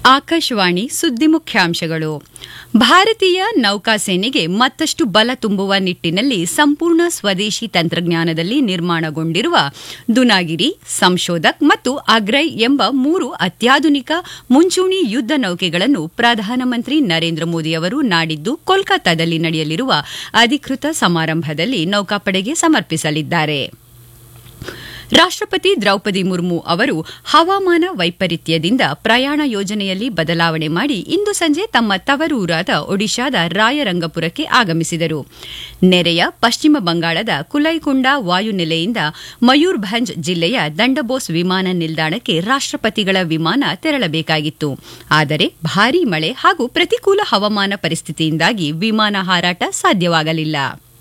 ಆಕಾಶವಾಣಿ ಸುದ್ದಿ ಮುಖ್ಯಾಂಶಗಳು ಭಾರತೀಯ ನೌಕಾಸೇನೆಗೆ ಮತ್ತಷ್ಟು ಬಲ ತುಂಬುವ ನಿಟ್ಟಿನಲ್ಲಿ ಸಂಪೂರ್ಣ ಸ್ವದೇಶಿ ತಂತ್ರಜ್ಞಾನದಲ್ಲಿ ನಿರ್ಮಾಣಗೊಂಡಿರುವ ದುನಾಗಿರಿ ಸಂಶೋಧಕ್ ಮತ್ತು ಅಗ್ರೈ ಎಂಬ ಮೂರು ಅತ್ಯಾಧುನಿಕ ಮುಂಚೂಣಿ ಯುದ್ದ ನೌಕೆಗಳನ್ನು ಪ್ರಧಾನಮಂತ್ರಿ ನರೇಂದ್ರ ಮೋದಿ ಅವರು ನಾಡಿದ್ದು ಕೋಲ್ಕತ್ತಾದಲ್ಲಿ ನಡೆಯಲಿರುವ ಅಧಿಕೃತ ಸಮಾರಂಭದಲ್ಲಿ ನೌಕಾಪಡೆಗೆ ಸಮರ್ಪಿಸಲಿದ್ದಾರೆ ರಾಷ್ಟಪತಿ ದ್ರೌಪದಿ ಮುರ್ಮು ಅವರು ಹವಾಮಾನ ವೈಪರೀತ್ಯದಿಂದ ಪ್ರಯಾಣ ಯೋಜನೆಯಲ್ಲಿ ಬದಲಾವಣೆ ಮಾಡಿ ಇಂದು ಸಂಜೆ ತಮ್ಮ ತವರೂರಾದ ಒಡಿಶಾದ ರಾಯರಂಗಪುರಕ್ಕೆ ಆಗಮಿಸಿದರು ನೆರೆಯ ಪಶ್ಚಿಮ ಬಂಗಾಳದ ಕುಲೈಕುಂಡ ವಾಯುನೆಲೆಯಿಂದ ಮಯೂರ್ಭಂಜ್ ಜಿಲ್ಲೆಯ ದಂಡಬೋಸ್ ವಿಮಾನ ನಿಲ್ದಾಣಕ್ಕೆ ರಾಷ್ಟಪತಿಗಳ ವಿಮಾನ ತೆರಳಬೇಕಾಗಿತ್ತು ಆದರೆ ಭಾರೀ ಮಳೆ ಹಾಗೂ ಪ್ರತಿಕೂಲ ಹವಾಮಾನ ಪರಿಸ್ಥಿತಿಯಿಂದಾಗಿ ವಿಮಾನ ಹಾರಾಟ ಸಾಧ್ಯವಾಗಲಿಲ್ಲ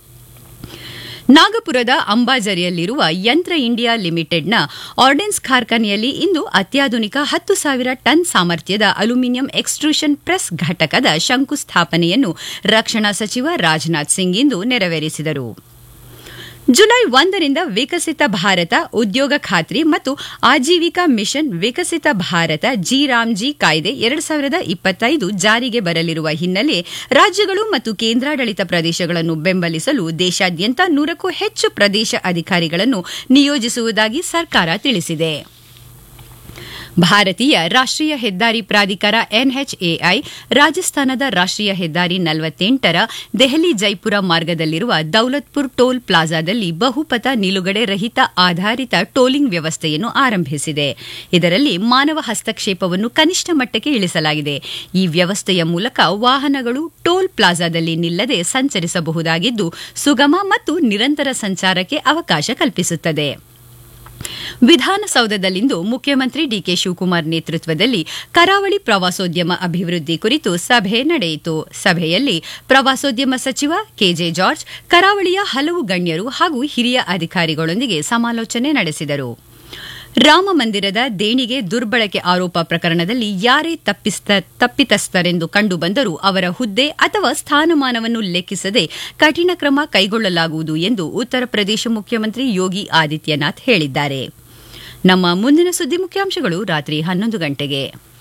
ನಾಗಪುರದ ಅಂಬಾಜರಿಯಲ್ಲಿರುವ ಯಂತ್ರ ಇಂಡಿಯಾ ಲಿಮಿಟೆಡ್ನ ಆರ್ಡೆನ್ಸ್ ಕಾರ್ಖಾನೆಯಲ್ಲಿ ಇಂದು ಅತ್ಯಾಧುನಿಕ ಹತ್ತು ಸಾವಿರ ಟನ್ ಸಾಮರ್ಥ್ಯದ ಅಲ್ಯೂಮಿನಿಯಂ ಎಕ್ಸ್ಟ್ರೂಷನ್ ಪ್ರೆಸ್ ಘಟಕದ ಶಂಕುಸ್ಥಾಪನೆಯನ್ನು ರಕ್ಷಣಾ ಸಚಿವ ರಾಜನಾಥ್ ಸಿಂಗ್ ಇಂದು ನೆರವೇರಿಸಿದರು ಜುಲೈ ಒಂದರಿಂದ ವಿಕಸಿತ ಭಾರತ ಉದ್ಯೋಗ ಖಾತ್ರಿ ಮತ್ತು Aajeevika mission Viksit Bharat G RAM G ಕಾಯ್ದೆ ಎರಡು ಸಾವಿರದ ಇಪ್ಪತ್ತೈದು ಜಾರಿಗೆ ಬರಲಿರುವ ಹಿನ್ನೆಲೆ ರಾಜ್ಯಗಳು ಮತ್ತು ಕೇಂದ್ರಾಡಳಿತ ಪ್ರದೇಶಗಳನ್ನು ಬೆಂಬಲಿಸಲು ದೇಶಾದ್ಯಂತ ನೂರಕ್ಕೂ ಹೆಚ್ಚು ಪ್ರದೇಶ ಅಧಿಕಾರಿಗಳನ್ನು ನಿಯೋಜಿಸುವುದಾಗಿ ಸರ್ಕಾರ ತಿಳಿಸಿದೆ ಭಾರತೀಯ ರಾಷ್ಟೀಯ ಹೆದ್ದಾರಿ ಪ್ರಾಧಿಕಾರ ಎನ್ಎಚ್ಎಐ ರಾಜಸ್ಥಾನದ ರಾಷ್ಟೀಯ ಹೆದ್ದಾರಿ ನಲವತ್ತೆಂಟರ ದೆಹಲಿ ಜೈಪುರ ಮಾರ್ಗದಲ್ಲಿರುವ ದೌಲತ್ಪುರ್ ಟೋಲ್ ಪ್ಲಾಜಾದಲ್ಲಿ ಬಹುಪಥ ನಿಲುಗಡೆ ರಹಿತ ಆಧಾರಿತ ಟೋಲಿಂಗ್ ವ್ಯವಸ್ಥೆಯನ್ನು ಆರಂಭಿಸಿದೆ ಇದರಲ್ಲಿ ಮಾನವ ಹಸ್ತಕ್ಷೇಪವನ್ನು ಕನಿಷ್ಠ ಮಟ್ಟಕ್ಕೆ ಇಳಿಸಲಾಗಿದೆ ಈ ವ್ಯವಸ್ಥೆಯ ಮೂಲಕ ವಾಹನಗಳು ಟೋಲ್ ಪ್ಲಾಜಾದಲ್ಲಿ ನಿಲ್ಲದೆ ಸಂಚರಿಸಬಹುದಾಗಿದ್ದು ಸುಗಮ ಮತ್ತು ನಿರಂತರ ಸಂಚಾರಕ್ಕೆ ಅವಕಾಶ ಕಲ್ಪಿಸುತ್ತದೆ ವಿಧಾನಸೌಧದಲ್ಲಿಂದು ಮುಖ್ಯಮಂತ್ರಿ ಡಿಕೆ ಶಿವಕುಮಾರ್ ನೇತೃತ್ವದಲ್ಲಿ ಕರಾವಳಿ ಪ್ರವಾಸೋದ್ಯಮ ಅಭಿವೃದ್ಧಿ ಕುರಿತು ಸಭೆ ನಡೆಯಿತು ಸಭೆಯಲ್ಲಿ ಪ್ರವಾಸೋದ್ಯಮ ಸಚಿವ ಕೆಜೆ ಜಾರ್ಜ್ ಕರಾವಳಿಯ ಹಲವು ಗಣ್ಯರು ಹಾಗೂ ಹಿರಿಯ ಅಧಿಕಾರಿಗಳೊಂದಿಗೆ ಸಮಾಲೋಚನೆ ನಡೆಸಿದರು ರಾಮ ಮಂದಿರದ ದೇಣಿಗೆ ದುರ್ಬಳಕೆ ಆರೋಪ ಪ್ರಕರಣದಲ್ಲಿ ಯಾರೇ ತಪ್ಪಿತಸ್ಥರೆಂದು ಕಂಡುಬಂದರೂ ಅವರ ಹುದ್ದೆ ಅಥವಾ ಸ್ಥಾನಮಾನವನ್ನು ಲೆಕ್ಕಿಸದೆ ಕಠಿಣ ಕ್ರಮ ಕೈಗೊಳ್ಳಲಾಗುವುದು ಎಂದು ಉತ್ತರ ಪ್ರದೇಶ ಮುಖ್ಯಮಂತ್ರಿ ಯೋಗಿ ಆದಿತ್ಯನಾಥ್ ಹೇಳಿದ್ದಾರೆ ನಮ್ಮ ಮುಂದಿನ ಸುದ್ದಿ ಮುಖ್ಯಾಂಶಗಳು ರಾತ್ರಿ ಹನ್ನೊಂದು ಗಂಟೆಗೆ